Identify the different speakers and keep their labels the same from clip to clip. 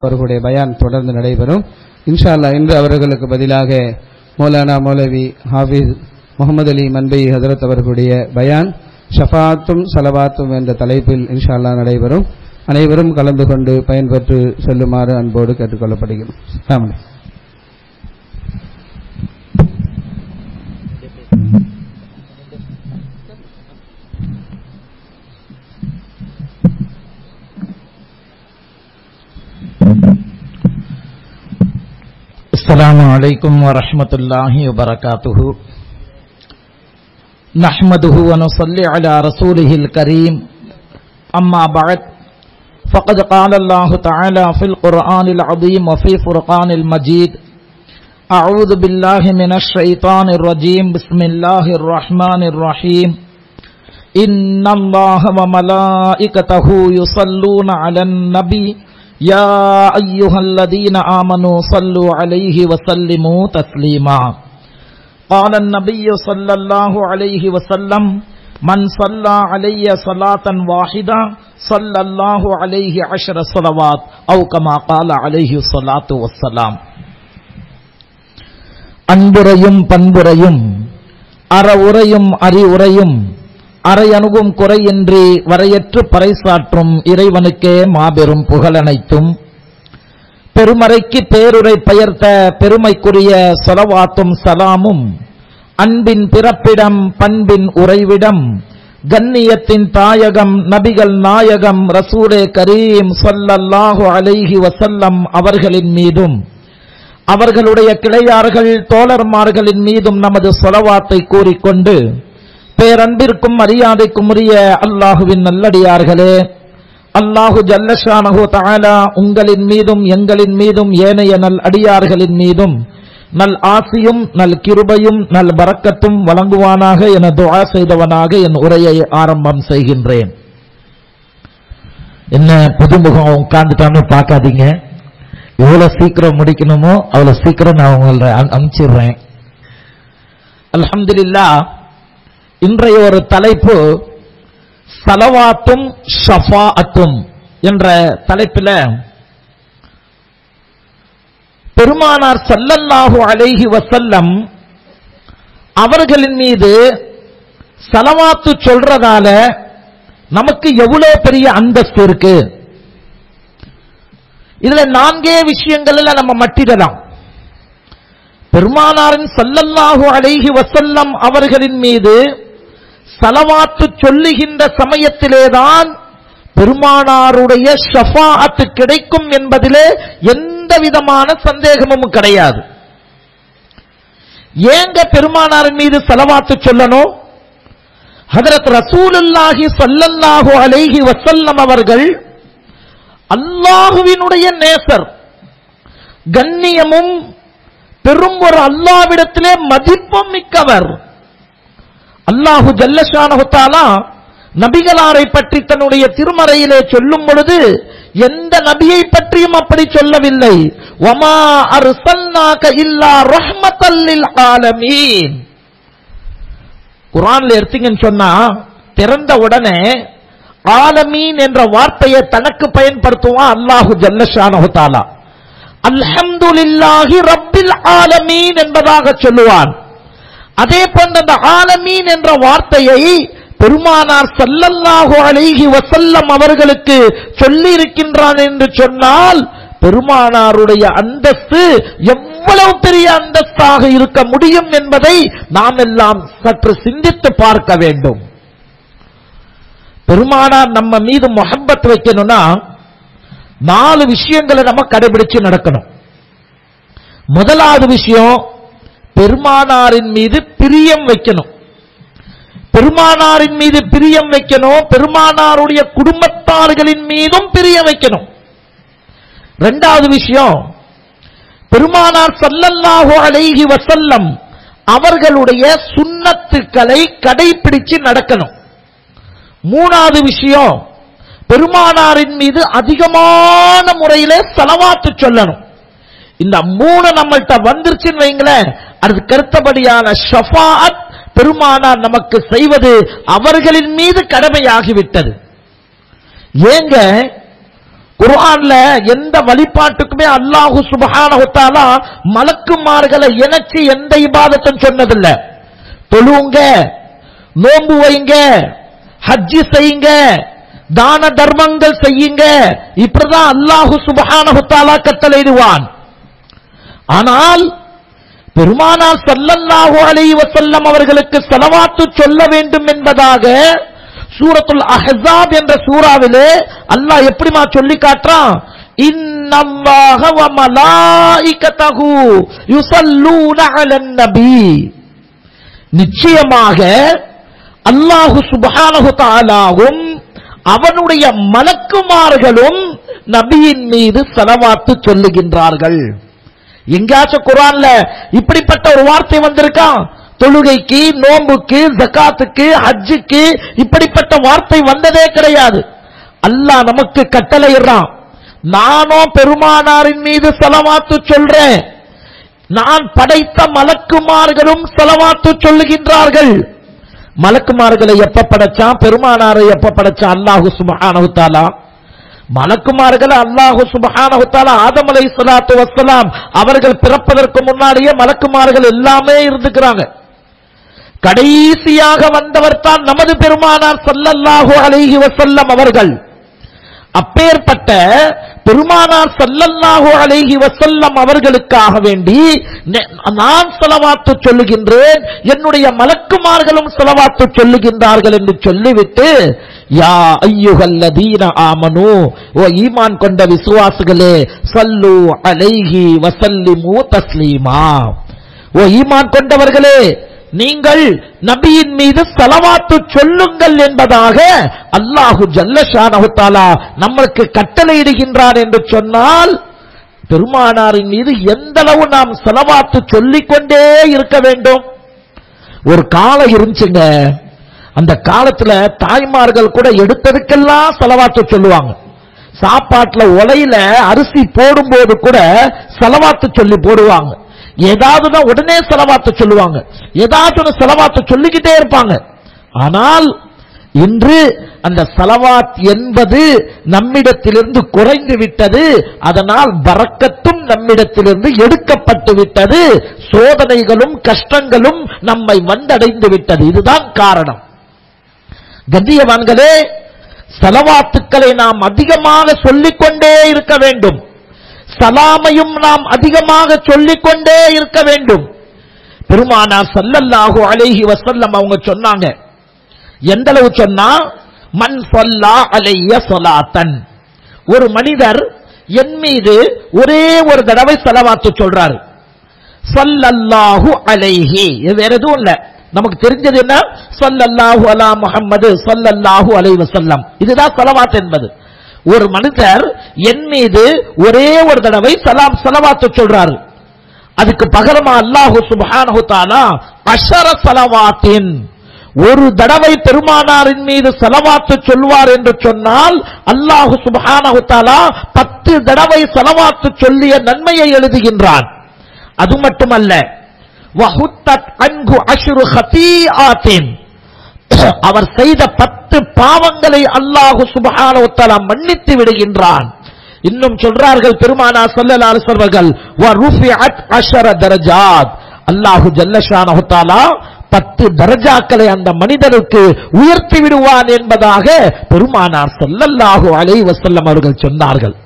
Speaker 1: அவர்களுடைய பயான் தொடர்ந்து நடைபெறும் இன்ஷா அல்லாஹ் இன்று அவர்களுக்கு பதிலாக மௌலானா மௌலவி ஹாஃபிஸ் முகமது அலி மன்பை ஹதரத் அவர்களுடைய பயான் ஷஃபாத்தும் சலவாத்தும் என்ற தலைப்பில் இன்ஷா அல்லாஹ் நடைபெறும் அனைவரும் கலந்து கொண்டு பயன்பெற்று செல்லுமாறு அன்போடு கேட்டுக்கொள்ளப்படுகிறோம் அஸ்ஸலாமு அலைக்கும்.
Speaker 2: السلام عليكم ورحمة الله وبركاته نحمده ونصلي على رسوله الكريم أما بعد فقد قال الله تعالى في القرآن العظيم وفي فرقان المجيد أعوذ بالله من الشيطان الرجيم بسم الله الرحمن الرحيم إن الله وملائكته يصلون على النبي يا أيها الذين آمنوا صلوا عليه وسلموا تسليما قال النبي صلى الله عليه وسلم من صلى علي صلاة واحدة صلى الله عليه عشر صلوات أو كما قال عليه الصلاة والسلام அன்புரையும் பண்புரையும் அற உரையும் அறிவுரையும் அறையணுகும் குறையின்றி வரையற்று பறைசாற்றும் இறைவனுக்கே மாபெரும் புகழனைத்தும் பெருமறைக்கு பேருரை பெயர்த்த பெருமைக்குரிய சொலவாத்தும் சலாமும் அன்பின் பிறப்பிடம் பண்பின் உறைவிடம் கண்ணியத்தின் தாயகம் நபிகள் நாயகம் ரசூலே கரீம் சொல்லல்லாஹு அலைஹி வசல்லம் அவர்களின் மீதும் அவர்களுடைய கிளையார்கள் தோழர்மார்களின் மீதும் நமது சொலவாத்தை கூறிக்கொண்டு பேரன்பிற்கும் மரியாதைக்கும் உரிய அல்லாஹுவின் நல்லடியார்களே அல்லாஹு ஜல்லஷானஹு தஆலா உங்களின் மீதும் எங்களின் மீதும் ஏனைய நல் அடியார்களின் மீதும் நல் ஆசியும் நல் கிருபையும் நல் பரக்கத்தும் வழங்குவானாக என துஆ செய்தவனாக என் உரையை ஆரம்பம் செய்கின்றேன் என்ன புதுமுகம் உட்கார்ந்துட்டான்னு பார்க்காதீங்க எவ்வளவு சீக்கிரம் முடிக்கணுமோ அவ்வளவு சீக்கிரம் நான் உங்களை அனுப்பிச்சிடுறேன் அல்ஹம்துலில்லாஹ் இன்றைய ஒரு தலைப்பு சலவாத்தும் ஷஃபாஅத்தும் என்ற தலைப்பில் பெருமானார் சல்லல்லாஹு அலைஹி வசல்லம் அவர்களின் மீது சலவாத்து சொல்றதால நமக்கு எவ்வளவு பெரிய அந்தஸ்து இருக்கு இதுல நான்கே விஷயங்கள்ல நம்ம மட்டிடலாம் பெருமானாரின் சல்லல்லாஹு அலைஹி வசல்லம் அவர்களின் மீது சலவாத்து சொல்லுகின்ற சமயத்திலேதான் பெருமானாருடைய ஷஃபாஅத்து கிடைக்கும் என்பதிலே எந்த விதமான சந்தேகமும் கிடையாது ஏங்க பெருமானாரின் மீது சலவாத்து சொல்லணும் ஹதரத் ரசூலுல்லாஹி சல்லல்லாஹு அலைஹி வசல்லம் அவர்கள் அல்லாஹுவினுடைய நேசர் கண்ணியமும் பெரும் ஒரு அல்லாவிடத்திலே மதிப்பும் மிக்கவர் அல்லாஹு ஜல்லஷானஹுத்தாலா நபிகளாரை பற்றி தன்னுடைய திருமறையிலே சொல்லும் பொழுது எந்த நபியை பற்றியும் அப்படி சொல்லவில்லை ஒமா அர்சல்னாக இல்லா ரஹ்மத்தல்லில் ஆலமீன் குரான்ல எடுத்தீங்கன்னு சொன்னா திறந்த உடனே ஆலமீன் என்ற வார்த்தையை தனக்கு பயன்படுத்துவான் அல்லாஹு ஜல்லஷானஹுத்தாலா அல்ஹம்துலில்லாஹி ரப்பில் ஆலமீன் என்பதாக சொல்லுவான் அதே போன்ற அந்த ஆலமீன் என்ற வார்த்தையை பெருமானார் சல்லல்லாஹு அலைஹி வசல்லம் அவர்களுக்கு சொல்லி இருக்கின்றான் என்று சொன்னால் பெருமானாருடைய அந்தஸ்து எவ்வளவு பெரிய அந்தஸ்தாக இருக்க முடியும் என்பதை நாம் எல்லாம் சற்று சிந்தித்து பார்க்க வேண்டும் பெருமானார் நம்ம மீது முகப்பத் வைக்கணும்னா நாலு விஷயங்களை நம்ம கடைபிடிச்சு நடக்கணும் முதலாவது விஷயம் பெருமானாரின் மீது பிரியம் வைக்கணும் பெருமானாரின் மீது பிரியம் வைக்கணும் பெருமானாருடைய குடும்பத்தார்களின் மீதும் பிரியம் வைக்கணும் ரெண்டாவது விஷயம் பெருமானார் சல்லல்லாஹு அலைஹி வசல்லம் அவர்களுடைய சுண்ணத்துக்களை கடைபிடிச்சு நடக்கணும் மூணாவது விஷயம் பெருமானாரின் மீது அதிகமான முறையிலே செலவாத்து சொல்லணும் இந்த மூணு நம்மள்ட்ட வந்துருச்சுன்னு வைங்களேன் அதுக்கு அடுத்தபடியான ஷஃபாத் பெருமானார் நமக்கு செய்வது அவர்களின் மீது கடமையாகிவிட்டது ஏங்க குர்ஆன்ல எந்த வழிபாட்டுக்குமே அல்லாஹு சுப்ஹானஹு தஆலா மலக்குமார்களை இணைச்சு எந்த இபாதத்தும் சொன்னதில்ல தொழுவுங்க நோன்பு வைங்க ஹஜ்ஜி செய்யுங்க தான தர்மங்கள் செய்யுங்க இப்படிதான் அல்லாஹு சுப்ஹானஹு தஆலா கட்டளையிடுவான் ஆனால் பெருமானார் ஸல்லல்லாஹு அலைஹி வஸல்லம் அவர்களுக்கு ஸலவாத்து சொல்ல வேண்டும் என்பதாக சூரத்துல் அஹ்ஸாப் என்ற சூறாவிலே அல்லாஹ் எப்படிமா சொல்லி காட்டுறான் இன்னல்லாஹ வ மலாயிகத்தஹு யுஸல்லூன அலன் நபி நிச்சயமாக அல்லாஹு சுப்ஹானஹு தஆலாவும் அவனுடைய மலக்குமார்களும் நபியின் மீது ஸலவாத்து சொல்லுகின்றார்கள் எங்கேயாச்சும் குரான்ல இப்படிப்பட்ட ஒரு வார்த்தை வந்திருக்கா தொழுகைக்கு நோன்புக்கு ஜக்காத்துக்கு ஹஜ்ஜுக்கு இப்படிப்பட்ட வார்த்தை வந்ததே கிடையாது அல்லாஹ் நமக்கு கட்டளையிடுறான் நானும் பெருமானாரின் மீது செலவாத்து சொல்றேன் நான் படைத்த மலக்குமார்களும் செலவாத்து சொல்லுகின்றார்கள் மலக்குமார்களை எப்ப படைச்சான் பெருமானாரை எப்ப படைச்சான் அல்லாஹு சுப்ஹானஹு தஆலா மலக்குமார்கள் அல்லாஹு சுப்ஹானஹு தஆலா ஆதம் அலைஹிஸ்ஸலாத்து வஸ்ஸலாம் அவர்கள் பிறப்பதற்கு முன்னாடியே மலக்குமார்கள் எல்லாமே இருந்துக்கிறாங்க கடைசியாக வந்தவர் தான் நமது பெருமானார் ஸல்லல்லாஹு அலைஹி வஸல்லம் அவர்கள் அப்பேற்பட்ட பெருமானார் ஸல்லல்லாஹு அலைஹி வஸல்லம் அவர்களுக்காக வேண்டி நெ- நான் ஸலவாத்து சொல்லுகின்றேன் என்னுடைய மலக்குமார்களும் ஸலவாத்து சொல்லுகின்றார்கள் என்று சொல்லிவிட்டு யா ஐயுகல்லதீன ஆமனு ஓ ஈமான் கொண்ட விசுவாசிகளே சல்லு அலைஹி வசல்லிமு தஸ்லீமா ஓ ஈமான் கொண்டவர்களே நீங்கள் நபியின் மீது சலவாத்து சொல்லுங்கள் என்பதாக அல்லாஹு ஜல்லஷானஹு தஆலா நம்மளுக்கு கட்டளையிடுகின்றார் என்று சொன்னால் பெருமானாரின் மீது எந்த அளவு நாம் செலவாத்து சொல்லிக்கொண்டே இருக்க வேண்டும் ஒரு காலம் இருந்துச்சுங்க அந்த காலத்துல தாய்மார்கள் கூட எடுத்ததுக்கெல்லாம் செலவாத்து சொல்லுவாங்க சாப்பாட்டுல உலையில அரிசி போடும்போது கூட செலவாத்து சொல்லி போடுவாங்க ஏதாவதுனா உடனே செலவாத்து சொல்லுவாங்க ஏதாவது ஒன்று செலவாத்து சொல்லிக்கிட்டே இருப்பாங்க ஆனால் இன்று அந்த சலவாத் என்பது நம்மிடத்திலிருந்து குறைந்து விட்டது அதனால் பறக்கத்தும் நம்மிடத்திலிருந்து எடுக்கப்பட்டு விட்டது சோதனைகளும் கஷ்டங்களும் நம்மை வந்தடைந்து விட்டது இதுதான் காரணம் கண்ணியவான்களே சலவாத்துக்களை நாம் அதிகமாக சொல்லிக்கொண்டே இருக்க வேண்டும் சலாமையும் நாம் அதிகமாக சொல்லிக்கொண்டே இருக்க வேண்டும் பெருமானார் ஸல்லல்லாஹு அலைஹி வஸல்லம் அவங்க சொன்னாங்க எந்த அளவு சொன்னா மன் சொல்லா அலைய சொலாத்தன் ஒரு மனிதர் என் மீது ஒரே ஒரு தடவை செலவாத்து சொல்றாரு ஸல்லல்லாஹு அலைஹி இது வேற எதுவும் இல்ல நமக்கு தெரிஞ்சது என்ன ஸல்லல்லாஹு அலா முஹம்மது ஸல்லல்லாஹு அலைஹி வஸல்லம் இதுதான் ஸலவாத் என்பது ஒரு மனிதர் என் மீது ஒரே ஒரு தடவை சலாம் ஸலவாத்து சொல்றாரு அதுக்கு பகரமா அல்லாஹு சுப்ஹானஹு தஆலா அஷர ஸலவாத்தின் ஒரு தடவை பெருமானாரின் மீது செலவாத்து சொல்வார் என்று சொன்னால் அல்லாஹு சுப்ஹானஹு தஆலா பத்து தடவை செலவாத்து சொல்லிய நன்மையை எழுதுகின்றான் அது மட்டுமல்ல வஹுத்தத் அன்ஹு அஷ்ரு ஹதீஆத்தின் அவர் செய்த பத்து பாவங்களை அல்லாஹு சுப்ஹானஹு தஆலா மன்னித்து விடுகின்றான் இன்னும் சொல்றார்கள் பெருமானா ஸல்லல்லாஹு அலைஹி வஸல்லம் வ ருஃபிஅத் அஷர தரஜாத் அல்லாஹு ஜல்லஷானஹு தஆலா பத்து தரஜாக்களை அந்த மனிதனுக்கு உயர்த்தி விடுவான் என்பதாக பெருமானார் ஸல்லல்லாஹு அலைஹி வஸல்லம் அவர்கள் சொன்னார்கள்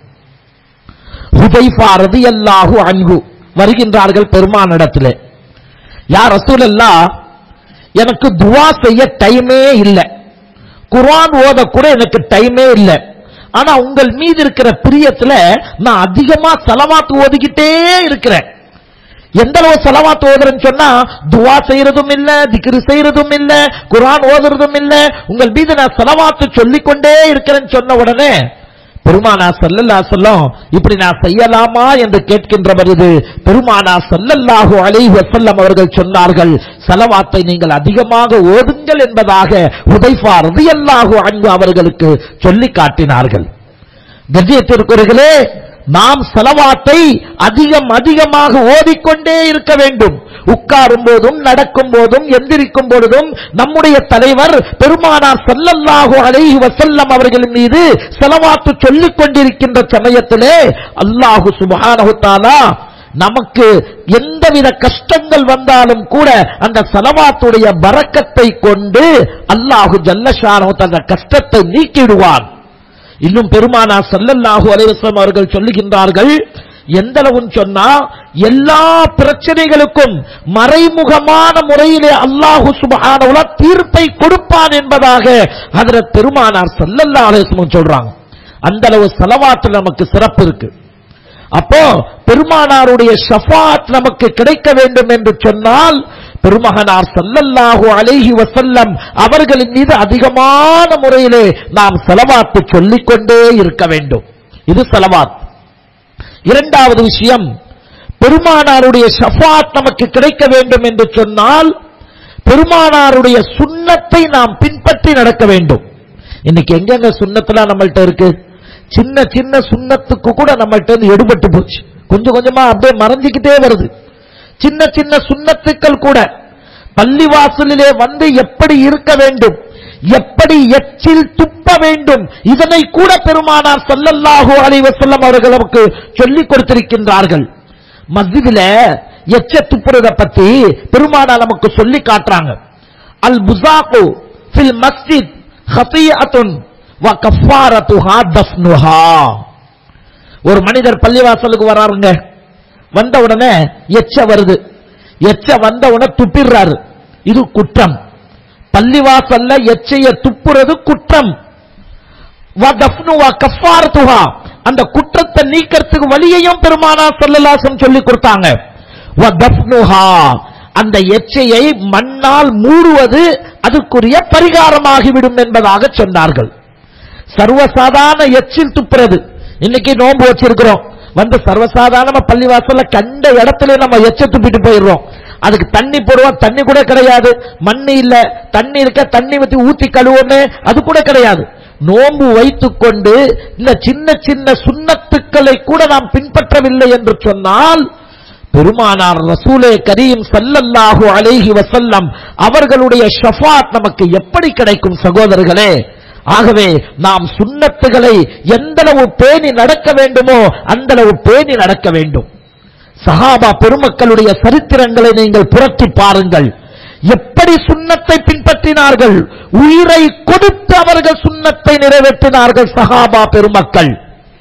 Speaker 2: ஹுதைஃபா ரதியல்லாஹு அன்ஹு வருகின்றார்கள் பெருமானிடத்திலே யார் ரசூலல்லா எனக்கு துவா செய்ய டைமே இல்லை குர்ஆன் ஓத கூட எனக்கு டைமே இல்லை ஆனா உங்கள் மீது இருக்கிற பிரியத்துல நான் அதிகமா செலவாத்து ஓதிக்கிட்டே இருக்கிறேன் எந்த அளவு செலவாத்து ஓதுறேன்னு சொன்னா துவா செய்யறதும் இல்ல திக்ரு செய்யறதும் இல்ல குர்ஆன் ஓதுறதும் இல்ல உங்கள் மீது நான் செலவாத்து சொல்லிக்கொண்டே இருக்கிறேன்னு சொன்ன உடனே பெருமானா ஸல்லல்லாஹு அலைஹி வஸல்லம் இப்படி நான் செய்யலாமா என்று கேட்கின்ற பொழுது பெருமானா ஸல்லல்லாஹு அலைஹி வஸல்லம் அவர்கள் சொன்னார்கள் ஸலவாத்தை நீங்கள் அதிகமாக ஓதுங்கள் என்பதாக ஹுதைஃபா ரலியல்லாஹு அன்ஹு அவர்களுக்கு சொல்லி காட்டினார்கள் கஜியத்திற்குறர்களே நாம் செலவாத்தை அதிகம் அதிகமாக ஓதிக்கொண்டே இருக்க வேண்டும் உட்காரும் போதும் நடக்கும் போதும் எந்திரிக்கும் பொழுதும் நம்முடைய தலைவர் பெருமானார் ஸல்லல்லாஹு அலைஹி வஸல்லம் அவர்களின் மீது செலவாத்து சொல்லிக் கொண்டிருக்கின்ற சமயத்திலே அல்லாஹு சுப்ஹானஹு தஆலா நமக்கு எந்தவித கஷ்டங்கள் வந்தாலும் கூட அந்த சலவாத்துடைய பரக்கத்தை கொண்டு அல்லாஹு ஜல்லஷானோ தந்த கஷ்டத்தை நீக்கிடுவான் இன்னும் பெருமானா ஸல்லல்லாஹு அலைஹி வஸல்லம் அவர்கள் சொல்லுகின்றார்கள் எந்த அளவுன்னு சொன்னா எல்லா பிரச்சனைகளுக்கும் மறைமுகமான முறையிலே அல்லாஹு சுப்ஹானஹு வ தீர்ப்பை கொடுப்பான் என்பதாக ஹஜரத் பெருமானார் ஸல்லல்லாஹு அலைஹி வஸல்லம் சொல்றாங்க அந்த அளவு ஸலவாத்துல நமக்கு சிறப்பு இருக்கு அப்போ பெருமானாருடைய ஷஃபாத் நமக்கு கிடைக்க வேண்டும் என்று சொன்னால் பெருமகனார் ஸல்லல்லாஹு அலைஹி வஸல்லம் அவர்களின் மீது அதிகமான முறையிலே நாம் செலவாத்து சொல்லிக்கொண்டே இருக்க வேண்டும் இது செலவாத் இரண்டாவது விஷயம் பெருமானாருடைய ஷஃபாத் நமக்கு கிடைக்க வேண்டும் என்று சொன்னால் பெருமானாருடைய சுண்ணத்தை நாம் பின்பற்றி நடக்க வேண்டும் இன்னைக்கு எங்கெங்க சுண்ணத்துலாம் நம்மள்ட்ட இருக்கு சின்ன சின்ன சுண்ணத்துக்கு கூட நம்மள்ட்ட இருந்து எடுபட்டு போச்சு கொஞ்சம் கொஞ்சமா அப்படியே மறைஞ்சிக்கிட்டே வருது சின்ன சின்ன சுண்ணத்துக்கள் கூட பள்ளிவாசலிலே வந்து எப்படி இருக்க வேண்டும் எப்படி எச்சில் துப்ப வேண்டும் இதனை கூட பெருமானார் ஸல்லல்லாஹு அலைஹி வஸல்லம் அவர்கள் நமக்கு சொல்லிக் கொடுத்திருக்கின்றார்கள் மஸ்ஜிதில எச்ச துப்புறத பத்தி பெருமானார் நமக்கு சொல்லி காட்டுறாங்க அல் புசாக்கு ஃபில் மஸ்ஜித் ஹஃபியத்துன் வ கஃபாரத்துஹா தஃப்னுஹா ஒரு மனிதர் பள்ளிவாசலுக்கு வராருங்க வந்த உடனே எச்ச வருது எச்ச வந்த உடனே துப்பிடுறாரு இது குற்றம் பள்ளிவாசல்ல எச்சைய துப்புறது குற்றம் வ தஃப்னுஹா கஃபாரத்துஹா அந்த குற்றத்தை நீக்கிறதுக்கு வழியையும் பெருமானா ஸல்லல்லாஹு சொல்லி கொடுத்தாங்க வ தஃப்னுஹா அந்த எச்சையை மண்ணால் மூடுவது அதுக்குரிய பரிகாரமாகிவிடும் என்பதாக சொன்னார்கள் சர்வசாதாரண எச்சில் துப்புறது இன்னைக்கு நோன்பு வச்சிருக்கிறோம் வந்து சர்வசாதாரணமா பள்ளிவாசல்ல கண்ட இடத்துல நம்ம எச்ச துப்பிட்டு போயிடுறோம் அதுக்கு தண்ணி போடுவோம் தண்ணி கூட கிடையாது மண்ணு இல்ல தண்ணி இருக்க தண்ணி ஊத்தி ஊத்தி கழுவோமே அது கூட கிடையாது நோன்பு வைத்துக் கொண்டு இந்த சின்ன சின்ன சுண்ணத்துக்களை கூட நாம் பின்பற்றவில்லை என்று சொன்னால் பெருமானார் ரசூலே கரீம் ஸல்லல்லாஹு அலைஹி வஸல்லம் அவர்களுடைய ஷஃபாத் நமக்கு எப்படி கிடைக்கும் சகோதரர்களே ஆகவே நாம் சுன்னத்துகளை எந்தளவு பேணி நடக்க வேண்டுமோ அந்த அளவு பேணி நடக்க வேண்டும் சஹாபா பெருமக்களுடைய சரித்திரங்களை நீங்கள் புரட்டி பாருங்கள் எப்படி சுன்னத்தை பின்பற்றினார்கள் உயிரை கொடுத்து அவர்கள் சுன்னத்தை நிறைவேற்றினார்கள் சஹாபா பெருமக்கள்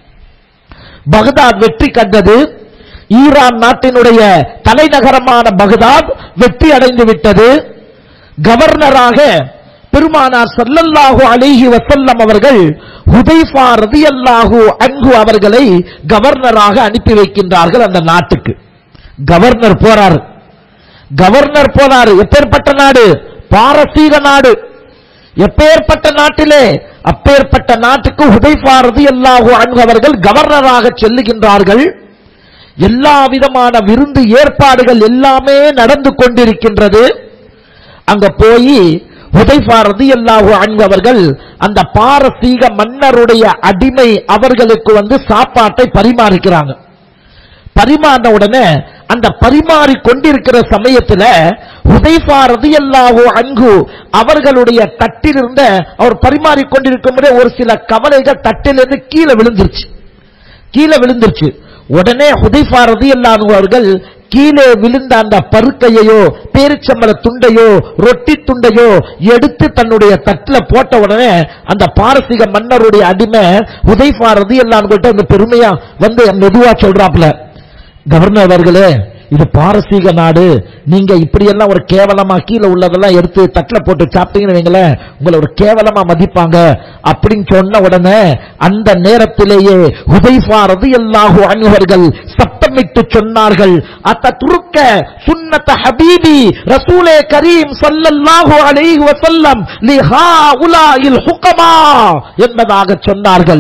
Speaker 2: பகதாத் வெற்றி கண்டது ஈரான் நாட்டினுடைய தலைநகரமான பகதாத் வெற்றி அடைந்து விட்டது கவர்னராக பெருமானார் ஸல்லல்லாஹு அலைஹி வஸல்லம் அவர்கள் ஹுதைஃபா ரதியல்லாஹு அன்ஹு அவர்களை கவர்னராக அனுப்பி வைக்கின்றார்கள் அந்த நாட்டுக்கு கவர்னர் போறாரு கவர்னர் போனாரு எப்பேற்பட்ட நாடு பாரசீக நாடு எப்பேற்பட்ட நாட்டிலே அப்பேற்பட்ட நாட்டுக்கு ஹுதைஃபா ரதியல்லாஹு அன்ஹு அவர்கள் கவர்னராக செல்லுகின்றார்கள் எல்லா விதமான விருந்து ஏற்பாடுகள் எல்லாமே நடந்து கொண்டிருக்கின்றது அங்க போய் ஹுதைஃபா ரதியல்லாஹு அன்ஹு அவர்கள் அந்த பாரசீக மன்னருடைய அடிமை அவர்களுக்கு வந்து சாப்பாட்டை பரிமாறிக்கிறாங்க பரிமாறின உடனே அந்த பரிமாறி கொண்டிருக்கிற சமயத்துல ஹுதைஃபா ரதியல்லாஹு அன்ஹு அவர்களுடைய தட்டிலிருந்த அவர் பரிமாறி கொண்டிருக்கும் ஒரு சில கவலைகள் தட்டிலிருந்து கீழே விழுந்துருச்சு கீழே விழுந்துருச்சு உடனே ஹுதைஃபா ரதியல்லாஹு அவர்கள் கீழே விழுந்த அந்த பருக்கையோ பேரிச்சம்பள துண்டையோ ரொட்டி துண்டையோ எடுத்து தன்னுடைய தட்டுல போட்ட உடனே அந்த பாரசீக மன்னருடைய அடிமை உதைஃபா ரதியல்லான்னு கிட்ட அந்த பெருமையா வந்து மெதுவா சொல்றாப்ல கவர்னர் அவர்களே இது பாரசீக நாடு நீங்க இப்படியெல்லாம் ஒரு கேவலமா கீழே உள்ளதெல்லாம் எடுத்து தட்டுல போட்டு சாப்பிட்டீங்கன்னு வைங்களேன் உங்களை ஒரு கேவலமா மதிப்பாங்க அப்படின்னு சொன்ன உடனே அந்த நேரத்திலேயே ஹுதைஃபா ரதியல்லாஹு அன்ஹுவர்கள் சத்தமிட்டு சொன்னார்கள் அத்த துருக்க சுன்னத ஹபீபி ரசூலே கரீம் ஸல்லல்லாஹு அலைஹி வஸல்லம் லிஹா உலாயில் ஹுகமா என்பதாக சொன்னார்கள்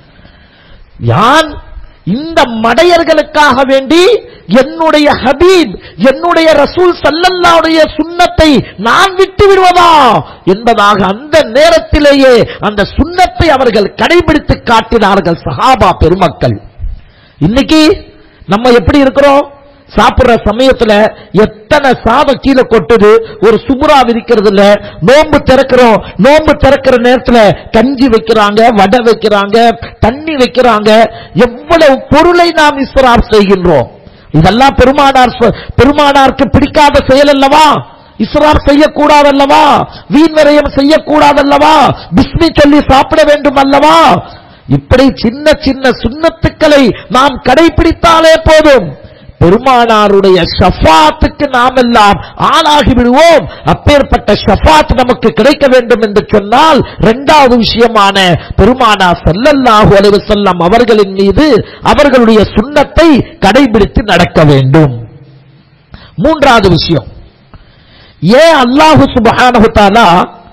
Speaker 2: யான் இந்த மடையர்களுக்காக வேண்டி என்னுடைய ஹபீப் என்னுடைய ரசூல் சல்லல்லாவுடைய சுன்னத்தை நான் விட்டு விடுவதா என்பதாக அந்த நேரத்திலேயே அந்த சுன்னத்தை அவர்கள் கடைபிடித்து காட்டினார்கள் சஹாபா பெருமக்கள் இன்னைக்கு நம்ம எப்படி இருக்கிறோம் சாப்பிடுற சமயத்துல எத்தனை சாதம் கீழே கொட்டுது ஒரு சுபுரா விரிக்கிறது இல்ல நோன்பு திறக்கிறோம் நோன்பு திறக்கிற நேரத்துல கஞ்சி வைக்கிறாங்க வடை வைக்கிறாங்க தண்ணி வைக்கிறாங்க எவ்வளவு பொருளை நாம் இஸ்ராப் செய்கின்றோம் இதெல்லாம் பெருமானார் சொ- பெருமானாருக்கு பிடிக்காத செயல் அல்லவா இஸ்ராப் செய்யக்கூடாதல்லவா வீண் விரயம் செய்யக்கூடாதல்லவா பிஸ்மி சொல்லி சாப்பிட வேண்டும் அல்லவா இப்படி சின்ன சின்ன சுண்ணத்துக்களை நாம் கடைபிடித்தாலே போதும் பெருமானாருடைய ஷஃபாத்துக்கு நாம் எல்லாம் ஆளாகி விடுவோம் அப்பேற்பட்ட ஷஃபாத் நமக்கு கிடைக்க வேண்டும் என்று சொன்னால் இரண்டாவது விஷயமான பெருமானா ஸல்லல்லாஹு அலைஹி வஸல்லம் அவர்களின் மீது அவர்களுடைய சுண்ணத்தை கடைபிடித்து நடக்க வேண்டும் மூன்றாவது விஷயம் ஏன் அல்லாஹு சுப்ஹானஹு தஆலா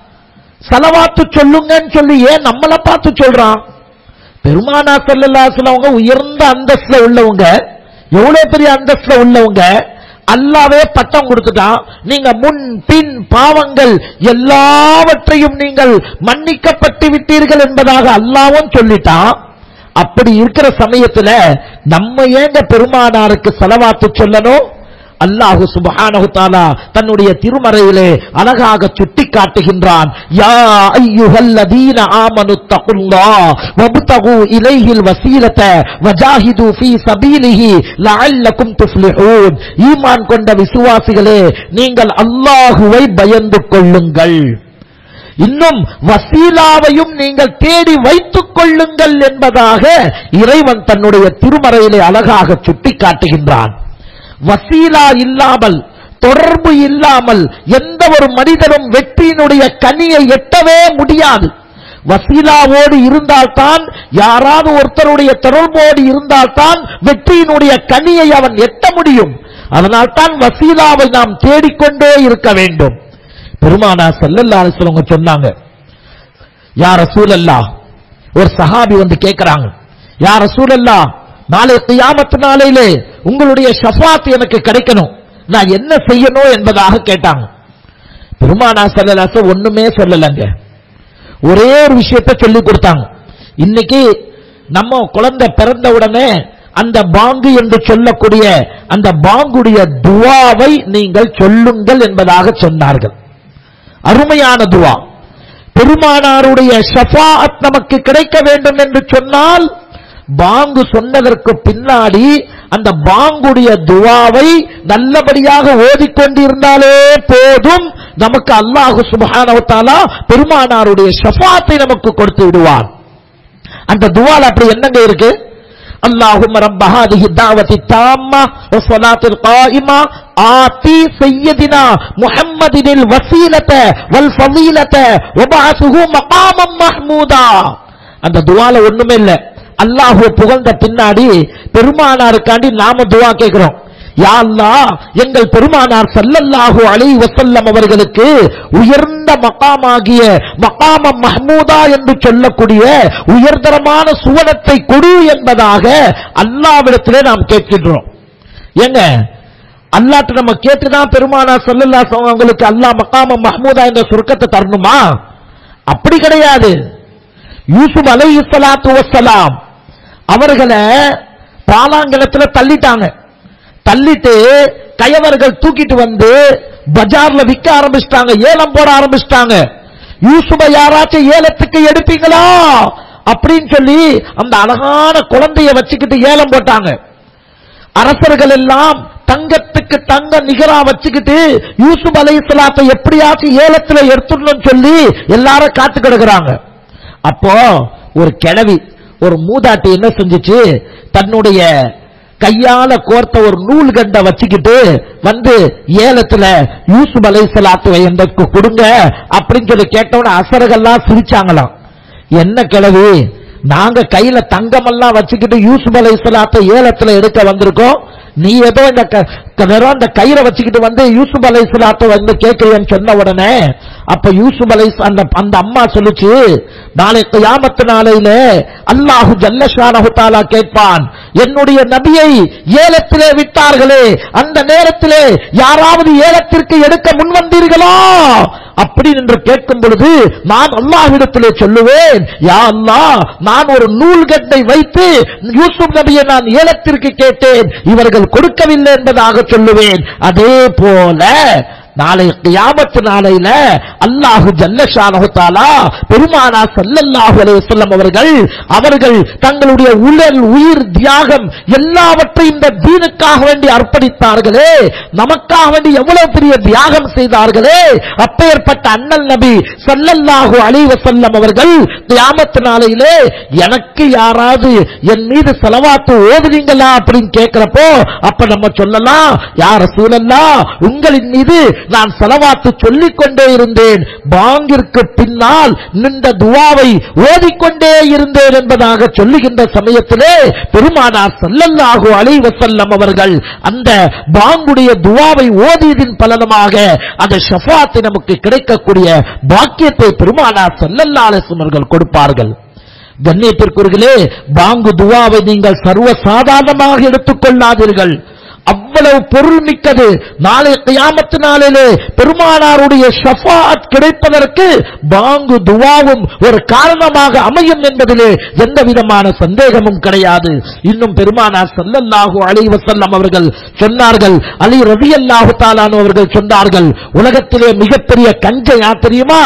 Speaker 2: சலவாத்து சொல்லுங்கன்னு சொல்லி ஏன் நம்மளை பார்த்து சொல்றான் பெருமானா ஸல்லல்லாஹு அலைஹி வஸல்லம் அவங்க உயர்ந்த அந்தஸ்துல உள்ளவங்க எவ்வளவு பெரிய அந்தஸ்துல உள்ளவங்க அல்லாவே பட்டம் கொடுத்துட்டான் நீங்க முன் பின் பாவங்கள் எல்லாவற்றையும் நீங்கள் மன்னிக்கப்பட்டு விட்டீர்கள் என்பதாக அல்லாவும் சொல்லிட்டான் அப்படி இருக்கிற சமயத்துல நம்ம ஏங்க பெருமானாருக்கு செலவாத்து சொல்லணும் அல்லாஹு சுப்ஹானஹு தஆலா தன்னுடைய திருமறையிலே அழகாக சுட்டி காட்டுகின்றான் யா அய்யுஹல்லதீன ஆமனு தகுல்லாஹ் வப்தகு இலைஹில் வசீலத வஜாஹிது ஃபீ சபீலிஹி லஅல்லக்கும் துஃப்லிஹூன் ஈமான் கொண்ட விசுவாசிகளே நீங்கள் அல்லாஹுவை பயந்து கொள்ளுங்கள் இன்னும் வசீலாவையும் நீங்கள் தேடி வைத்துக் கொள்ளுங்கள் என்பதாக இறைவன் தன்னுடைய திருமறையிலே அழகாக சுட்டி காட்டுகின்றான் வசீலா இல்லாமல் தொடர்பு இல்லாமல் எந்த ஒரு மனிதனும் வெற்றியினுடைய கனியை எட்டவே முடியாது வசீலாவோடு இருந்தால்தான் யாராவது ஒருத்தருடைய தொடர்போடு இருந்தால்தான் வெற்றியினுடைய கனியை அவன் எட்ட முடியும் அதனால்தான் வசீலாவை நாம் தேடிக்கொண்டே இருக்க வேண்டும் பெருமானா ஸல்லல்லாஹு அலைஹி வஸல்லம் சொன்னாங்க யா ரசூலல்லாஹ் ஒரு சஹாபி வந்து கேக்குறாங்க யா ரசூலல்லாஹ் நாளை கியாமத் நாளையிலே உங்களுடைய ஷஃபாத் எனக்கு கிடைக்கணும் நான் என்ன செய்யணும் என்பதாக கேட்டாங்க பெருமானா ஸல்லல்லாஹு அலைஹி வஸல்லம் ஒண்ணுமே சொல்லலங்க ஒரே ஒரு விஷயத்தை சொல்லி கொடுத்தாங்க இன்னைக்கு நம்ம குழந்தை பிறந்த உடனே அந்த பாங்கு என்று சொல்லக்கூடிய அந்த பாங்குடைய துவாவை நீங்கள் சொல்லுங்கள் என்பதாக சொன்னார்கள் அருமையான துவா பெருமானாருடைய ஷஃபாஅத் நமக்கு கிடைக்க வேண்டும் என்று சொன்னால் பாங்கு சொன்னதற்கு பின்னாடி அந்த பாங்குடைய துவாவை நல்லபடியாக ஓதிக்கொண்டிருந்தாலே போதும் நமக்கு அல்லாஹு சுப்ஹானஹு வ தஆலா பெருமானாருடைய ஷஃபாத்தை நமக்கு கொடுத்து விடுவான் அந்த துவால அப்படி என்னங்க இருக்கு اللهم رب هذه الدعوة التامة والصلاة القائمة آتي سيدنا محمد الوسيلة والفضيلة وبعثه مقاما محمودا அந்த துவால ஒண்ணுமே இல்ல அல்லாஹ்வை புகழ்ந்த பின்னாடி பெருமானாருக்காண்டி நாம துவா கேட்கிறோம் யா அல்லாஹ் எங்கள் பெருமானார் ஸல்லல்லாஹு அலைஹி வஸல்லம் அவர்களுக்கு உயர்ந்த மகாமாகிய மகாம மஹ்மூதா என்று சொல்லக்கூடிய உயர்தரமான சுவனத்தை கொடு என்பதாக அல்லாவிடத்திலே நாம் கேட்கின்றோம் ஏங்க அல்லாட்ட நம்ம கேட்டுதான் பெருமானார் ஸல்லல்லாஹு அலைஹி வஸல்லம் அவங்களுக்கு அல்லாஹ் மகாம மஹ்மூதா என்ற சுருக்கத்தை தரணுமா அப்படி கிடையாது யூசுப் அலைஹி ஸலாத்து வஸ்ஸலாம் அவர்களை பாலாங்கலத்துல தள்ளிட்டாங்க தள்ளிட்டு கயவர்கள் தூக்கிட்டு வந்து பஜார்ல விற்க ஆரம்பிச்சிட்டாங்க ஏலம் போட ஆரம்பிச்சிட்டாங்க யூசுப யாராச்சும் ஏலத்துக்கு எடுப்பீங்களா அப்படின்னு சொல்லி அந்த அழகான குழந்தைய வச்சுக்கிட்டு ஏலம் போட்டாங்க அரசர்கள் எல்லாம் தங்கத்துக்கு தங்க நிகரா வச்சுக்கிட்டு யூசுப் அலைஹிஸ்ஸலாத்தை எப்படியாச்சும் ஏலத்துல எடுத்துடணும்னு சொல்லி எல்லாரும் காத்து கிடக்குறாங்க அப்போ ஒரு கிழவி ஒரு மூதாட்டி என்ன செஞ்சுச்சு தன்னுடைய கையால கோர்த்த ஒரு நூல் கண்டை வச்சுக்கிட்டு வந்து ஏலத்துல யூசுப் அலைஹிஸ்ஸலாத்து எனக்கு கொடுங்க அப்படின்னு சொல்லி கேட்டவன அசரகெல்லாம் சிரிச்சாங்களாம் என்ன கிழவி நாங்க கையில தங்கமெல்லாம் வச்சுக்கிட்டு யூசுப் அலைஹிஸ்ஸலாத்தை ஏலத்துல எடுக்க வந்திருக்கோம் நீ ஏதோ இந்த க- க- வெறும் அந்த கயிறை வச்சுக்கிட்டு வந்து யூசுப் அலைஹிஸ்ஸலாத்தை வந்து கேட்கிறேன்னு சொன்ன உடனே அப்ப யூசுப் அலை அந்த அந்த அம்மா சொல்லுச்சு நாளை கியாமத்து நாளையில அல்லாஹு ஜல்லஷானஹு தஆலா கேட்பான் என்னுடைய நபியை ஏலத்திலே விட்டார்களே அந்த நேரத்திலே யாராவது ஏலத்திற்கு எடுக்க முன்வந்தீர்களா அப்படி என்று கேட்கும் பொழுது நான் அல்லாஹ்விடத்திலே சொல்லுவேன் யா அல்லாஹ் நான் ஒரு நூல்கட்டை வைத்து யூசுப் நபியை நான் ஏலத்திற்கு கேட்டேன் இவர்கள் கொடுக்கவில்லை என்பதாக சொல்லுவேன் அதே போல நாளை கியாமத்து நாளையில அல்லாஹு ஜல்லஷானஹு தஆலா பெருமானா ஸல்லல்லாஹு அலைஹி வஸல்லம் அவர்கள் அவர்கள் தங்களுடைய உடல் உயிர் தியாகம் எல்லாவற்றையும் இந்த தீனுக்காக வேண்டி அர்ப்பணித்தார்களே நமக்காக வேண்டி எவ்வளவு பெரிய தியாகம் செய்தார்களே அப்பேற்பட்ட அண்ணல் நபி ஸல்லல்லாஹு அலைஹி வஸல்லம் அவர்கள் கியாமத்து நாளையிலே எனக்கு யாராவது என் மீது செலவாத்து ஓதுவீங்களா அப்படின்னு கேட்கிறப்போ அப்ப நம்ம சொல்லலாம் யார் சூழல்லா உங்களின் மீது நான் செலவாத்து சொல்லிக் கொண்டே இருந்தேன் பாங்கிற்கு பின்னால் நின்ற துவாவை ஓதிக்கொண்டே இருந்தேன் என்பதாக சொல்லுகின்ற சமயத்திலே பெருமானார் ஸல்லல்லாஹு அலைஹி வஸல்லம் அவர்கள் அந்த பாங்குடைய துவாவை ஓதியதின் பலனமாக அந்த ஷஃபாத்தை நமக்கு கிடைக்கக்கூடிய பாக்கியத்தை பெருமானார் ஸல்லல்லாஹு அலைஹி வஸல்லம் அவர்கள் கொடுப்பார்கள் கண்ணியத்திற்குரியர்களே பாங்கு துவாவை நீங்கள் சர்வ சாதாரணமாக எடுத்துக்கொள்ளாதீர்கள் அவ்வளவு பொருள் மிக்கது நாளை கியாமத்து நாளிலே பெருமானாருடைய ஷஃபாத் கிடைப்பதற்கு பாங்கு துவாவும் ஒரு காரணமாக அமையும் என்பதிலே எந்த விதமான சந்தேகமும் கிடையாது இன்னும் பெருமானார் ஸல்லல்லாஹு அலைஹி வஸல்லம் அவர்கள் சொன்னார்கள் அலி ரலியல்லாஹு தஆலானு அவர்கள் சொன்னார்கள் உலகத்திலே மிகப்பெரிய கஞ்சன் யார் தெரியுமா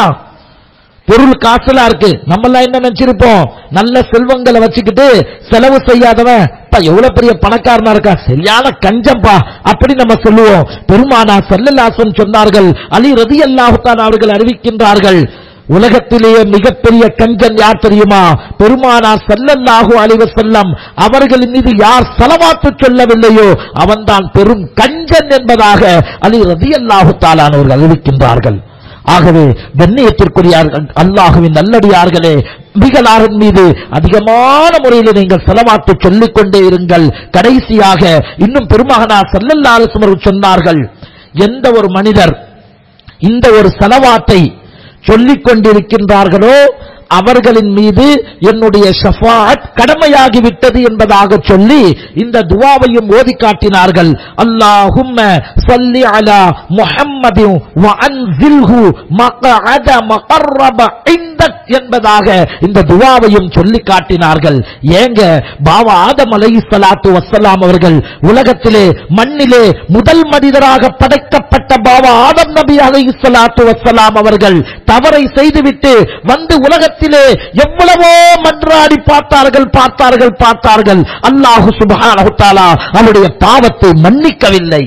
Speaker 2: பொருள் காசுலாம் இருக்கு நம்ம எல்லாம் என்ன நினைச்சிருப்போம் நல்ல செல்வங்களை வச்சுக்கிட்டு செலவு செய்யாதவன் "அப்பா, எவ்வளவு பெரிய பணக்காரனா இருக்கா சரியான கஞ்சம்பா அப்படி நம்ம சொல்லுவோம் பெருமானா செல்லல்லாசன் சொன்னார்கள் அலி ரதி அல்லாஹுத்தான் அவர்கள் அறிவிக்கின்றார்கள் உலகத்திலேயே மிகப்பெரிய கஞ்சன் யார் தெரியுமா பெருமானார் ஸல்லல்லாஹு அலைஹி வஸல்லம் அவர்களின் மீது யார் செலவாத்து சொல்லவில்லையோ அவன்தான் பெரும் கஞ்சன் என்பதாக அலி ரதியல்லாஹு தாலானவர்கள் அறிவிக்கின்றார்கள் ஆகவே கண்ணியத்திற்குரிய அல்லாஹுவின் நல்லடியார்களே நபிகளாரின் மீது அதிகமான முறையில் நீங்கள் செலவாத்து சொல்லிக் கொண்டே இருங்கள் கடைசியாக இன்னும் பெருமகனார் ஸல்லல்லாஹு அலைஹி வஸல்லம் அவர்கள் சொன்னார்கள் எந்த ஒரு மனிதர் இந்த ஒரு செலவாத்தை சொல்லிக் கொண்டிருக்கின்றார்களோ அவர்களின் மீது என்னுடைய ஷஃபாத் கடமையாகிவிட்டது என்பதாக சொல்லி இந்த துவாவையும் ஓதி காட்டினார்கள் அல்லாஹும்ம ஸல்லி அலா முஹம்மதின் வ அன்ஸில்ஹு மக்அத மகர்ரப இந்தக் என்பதாக இந்த துவாவையும் சொல்லி காட்டினார்கள் ஏங்க பாவா ஆதம் அலைஹிஸ்ஸலாத்து வஸ்ஸலாம் அவர்கள் உலகத்திலே மண்ணிலே முதல் மனிதராக படைக்கப்பட்ட பாவா ஆதம் நபி அலைஹிஸ்ஸலாத்து வஸ்ஸலாம் அவர்கள் தவறை செய்துவிட்டு வந்து உலகத்திலே எவ்வளவோ மன்றாடி பார்த்தார்கள் பார்த்தார்கள் பார்த்தார்கள் அல்லாஹு சுப்ஹானஹு தஆலா அவருடைய பாவத்தை மன்னிக்கவில்லை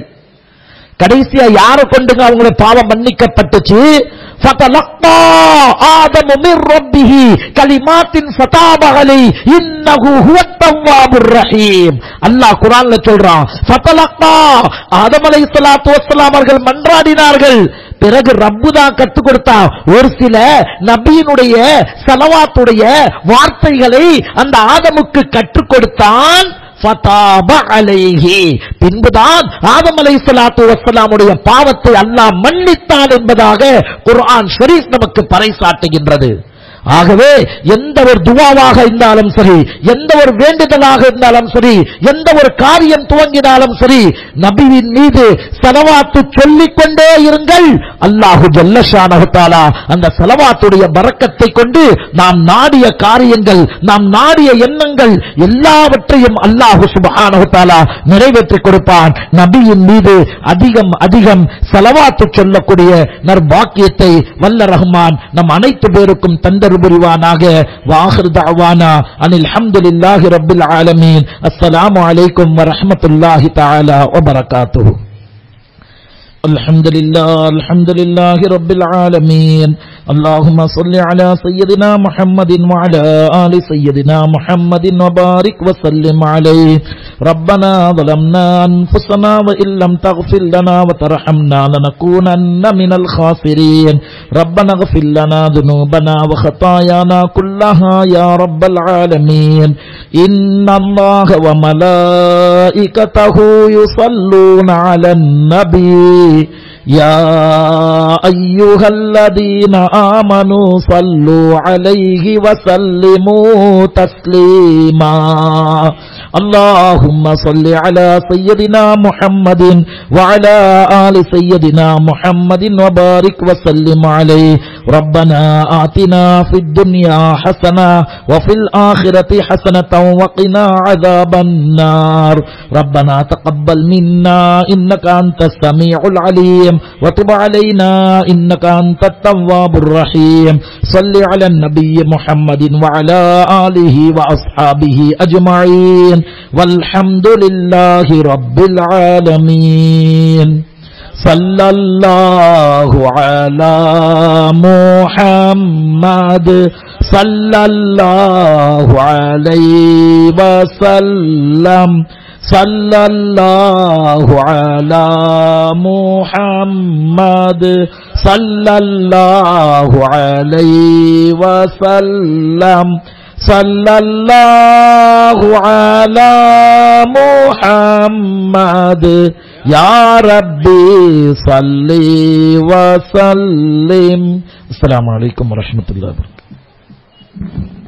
Speaker 2: கடைசியா யாரை கொண்டுங்க அவங்களுடைய பாவம் மன்னிக்கப்பட்டுச்சு فَتَلَقَّى آدَمُ مِنْ رَبِّهِ كَلِمَاتٍ فَتَابَ عَلَيْهِ إِنَّهُ هُوَ التَّوَّابُ الرَّحِيمُ அல்லாஹ் குர்ஆன்ல சொல்றான் ஃபதலக்கா ஆதம் அலைஹிஸ்ஸலாத்து வஸ்ஸலாம் அவர்கள் மன்றாடினார்கள் பிறகு ரப்பு தான் கற்றுக் கொடுத்தான் ஒரு சில நபியினுடைய சலவாத்துடைய வார்த்தைகளை அந்த ஆதமுக்கு கற்றுக் கொடுத்தான் ஃபதாப அலைஹி பின்புதான் ஆதம் அலைஹிஸ்ஸலாத்து வஸ்ஸலாமுடைய பாவத்தை அல்லாஹ் மன்னித்தான் என்பதாக குர்ஆன் ஷரீஃப் நமக்கு பறைசாட்டுகின்றது ஆகவே எந்த ஒரு துவாவாக இருந்தாலும் சரி எந்த ஒரு வேண்டுதலாக இருந்தாலும் சரி எந்த ஒரு காரியம் துவங்கினாலும் சரி நபியின் மீது செலவாத்து சொல்லிக் கொண்டே இருங்கள் அல்லாஹு ஜல்லஷானஹு தஆலா அந்த செலவாத்துடைய பரக்கத்தை கொண்டு நாம் நாடிய காரியங்கள் நாம் நாடிய எண்ணங்கள் எல்லாவற்றையும் அல்லாஹு சுப்ஹானஹு தஆலா நிறைவேற்றி கொடுப்பான் நபியின் மீது அதிகம் அதிகம் செலவாத்து சொல்லக்கூடிய நற்பாக்கியத்தை வல்ல ரஹ்மான் நம் அனைத்து பேருக்கும் தந்தர் புரிவானாக வாஹிர் தஅவானா அனில் ஹம்துலில்லாஹி ரப்பில் ஆலமீன் அஸ்ஸலாமு அலைக்கும் வரஹ்மத்துல்லாஹி தஆலா வபரகாத்துஹு الحمد لله الحمد لله رب العالمين اللهم صل على سيدنا محمد وعلى آل سيدنا محمد وبارك وسلم عليه ربنا ظلمنا أنفسنا وإن لم تغفر لنا وترحمنا لنكونن من الخاسرين ربنا اغفر لنا ذنوبنا وخطايانا كلها يا رب العالمين إن الله وملائكته يصلون على النبي يا أيها الذين آمنوا صلوا عليه وسلموا تسليما اللهم صل على سيدنا محمد وعلى آل سيدنا محمد وبارك وسلم عليه ربنا آتنا في الدنيا حسنة وفي الآخرة حسنة وقنا عذاب النار ربنا تقبل منا إنك أنت السميع العليم وتب علينا إنك أنت التواب الرحيم صل على النبي محمد وعلى آله وأصحابه أجمعين والحمد لله رب العالمين صلى الله على محمد صلى الله عليه وسلم صلى الله على محمد صلى الله عليه وسلم صلى الله على محمد يا ربي صل وسلم السلام عليكم ورحمة الله وبركاته